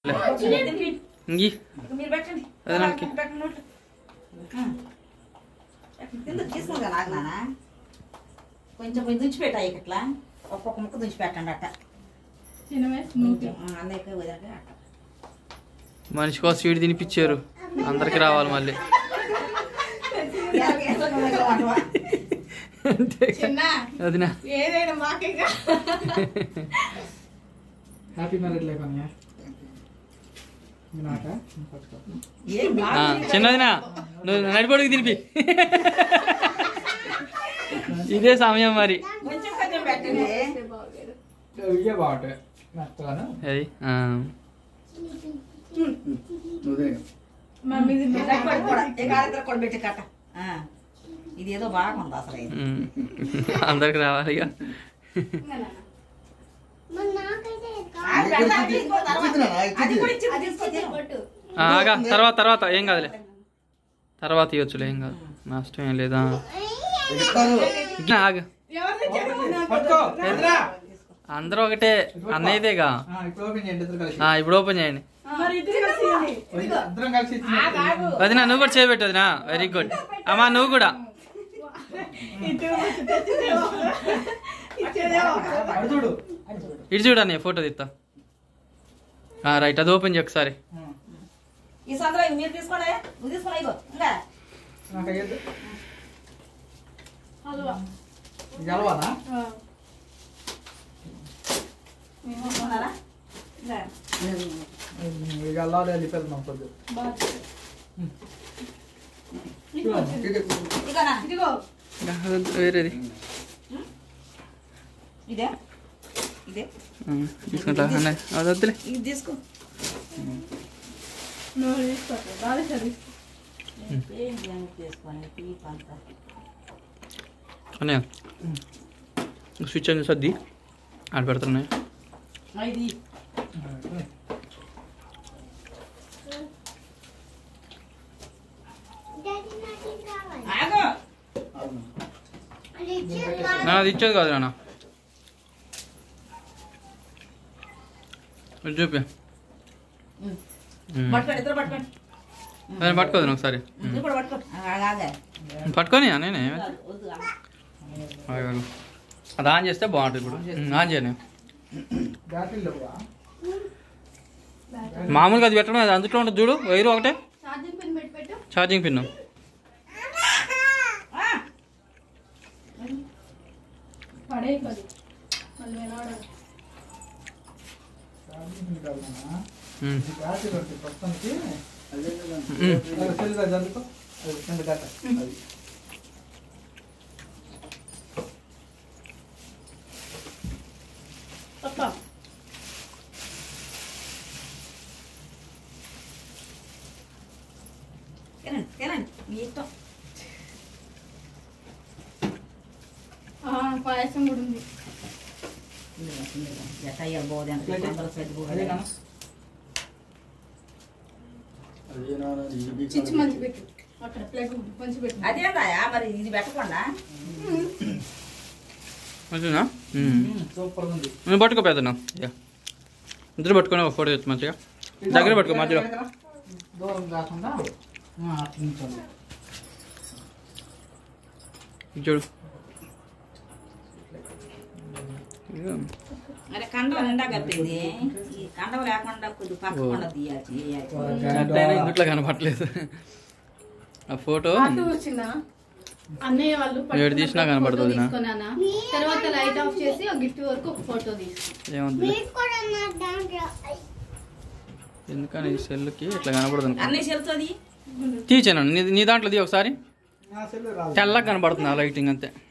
ఇంగి మీరు పెట్టండి అదే నాకు. పెట్టండి నోట్లో. కింద తీసుకుందా నాకు నాన్న కొంచెం కొంచెం దుంచి పెట్టాయి ఇట్లా ఒక్కొక్క ముక్క దుంచి పెట్టండి అట్ట కొంచెం అందరికీ వదిలితే అట్ట మనిషికో స్వీట్ తినిపించారు అందరికి రావాలి మళ్ళీ ఎవరికి ఎంత ఉందో వంటవా? చిన్న అదినా ఏదైనా మాకేగా హ్యాపీ మ్యారేజ్ లైఫ్ అన్నయ్య మీ నాట పట్టుకో ఏం బా- ఆ, చిన్నదినా నువ్వు నడిపడికి తినిపి ఇదే సమయం మరి కొంచెం కొంచెం పెట్టండి ఇవే బాగుంటాయి మెత్తగాను అది ఆ. మమ్మీది ఇలా కూడా కూడా ఈ కాలిద్దరు కూడా పెట్టి కట్ట ఆ. ఇది ఏదో బాగుంది అసలు ఇది ఉమ్. అందరికి రావాలి ఇక అది పెడతాను, ఇంకో తర్వాత. అది కూడా ఇచ్చి తీసుకో తిను. ఆ, ఆగా తర్వాత తర్వాత ఏం కాదులే తర్వాత ఇవ్వచ్చులే ఏం కాదు నష్టం ఏం లేదా ఇంకా ఆగు పట్టుకో ఎదురా అందరూ ఒకటే అన్నయ్యదేగా ఆ, ఇప్పుడు ఓపెన్ చేయండి ఇద్దరు కలిసి ఆ, ఇప్పుడు ఓపెన్ చేయండి మరి ఇద్దరు కలిసి ఇవ్వండి. ఇద్దరం కలిసి ఇచ్చినట్టు. వదినా నువ్వు కూడా చేయబెట్టు వదినా వెరీ గుడ్ అమ్మా నువ్వు కూడా ఇటు తెచ్చేదేమో. ఇచ్చేదేమో. అటు చూడు ఇటు చూడు అన్నయ్య ఫోటో తీస్తా ఆ, రైట్ అది ఓపెన్ చేయ ఒకసారి ఈ సందులో మీరు తీసుకోండి నువ్వు తీసుకోండి ఇగో ఇంకా నాకు అయ్యేది హల్వా. గెలవాలా ఆ. తీసుకున్నారా ఇంకా. ఇక అల్లాలి వెళ్ళిపోతున్నాం కొద్దిగా బాగా చేశారు. నీకు వచ్చింది. ఇదిగో నాన్న. ఇదిగో వేరేది ఇదే ఇదే ఆ, తీసుకుంటా అన్నయ్య అది వద్దులే ఇది తీసుకో నువ్వు తీసుకోవట్లేదు బాగా చదివి ఏం చేయాలి తీసుకోండి తీపి అంతా అన్నయ్య స్విచ్ అని సర్ది ఆడ పెడుతున్నాయి ఇది ఆగు నా అది ఇచ్చేది కాదు నాన్న ఇది చూపి ఉమ్. ఉమ్. పట్టుకోండి ఇద్దరు పట్టుకోండి అదే పట్టుకోదు ఒకసారి ఇది కూడా పట్టుకో ఆగా, ఆగా. పట్టుకొని నేనే వద్దు, వద్దు, ఆగు. ఆగు, ఆగు. అది ఆన్ చేస్తే బాగుంటుంది ఇప్పుడు ఉమ్, ఆన్ చేయను బ్యాటరీ లేవుగా మామూలుగా అది పెట్టడం అది అందులో ఉంటుంది చూడు వైరు ఒకటే ఛార్జింగ్ పిన్ పెట్టి పెట్టు ఛార్జింగ్ పిన్ ఆ, పడే కొద్ది మళ్ళీ వినవడం ఛార్జింగ్ కాదు నాన్న. ఉమ్. ఇది బ్యాటరీ ఉంటుంది ప్రస్తుతానికి ఉమ్. అది సెల్ అది అందుకో అది కింద డేటా అది పప్పా తినండి తినండి మీ ఇష్టం ఆ, పాయసం కూడా ఉంది ఎట్ట అయ్యారు బోధ ఎంత అందరూ సర్ది అదే బోధ. చిచ్చి మంచి పెట్టు అక్కడ ప్లేట్ మంచి పెట్టు అదేందాయా మరి ఇది పెట్టకుండా మంచిదా ఉమ్. సూపర్ ఉంది నువ్వు పట్టుకో పెద్దనా ఇక. ఇద్దరు పట్టుకొని ఒక ఫోటో తెచ్చు మంచిగా దగ్గర పట్టుకో మధ్యలో దూరం కాకుండా ఆ, అట్లా నిల్చోండి. ఇది చూడు ఇక. అరే కండం నిండా కప్పింది ఈ కండం లేకుండా కొద్ది పక్క కొండ తీయాలి చేయాలి. అట్లయినా ఇంట్లో కనపడలేదు ఆ ఫోటో అటు వచ్చిందా అన్నయ్య వాళ్ళు ఏడు తీసినా పట్టుకున్నప్పుడు కనపడుతుంది ఫోటో నా. తీసుకున్నానా తర్వాత లైట్ ఆఫ్ చేసి ఆ గిఫ్ట్ వరకు ఒక ఫోటో తీసి ఏముంది ఎందుకని ఈ సెల్కి ఇట్లా కనపడదు అన్నీ చెల్తుంది తీచాను నీ నీ దాంట్లో తీ ఒకసారి నా సెల్ రాదు తెల్లగా కనపడుతుంది ఆ లైటింగ్ అంతే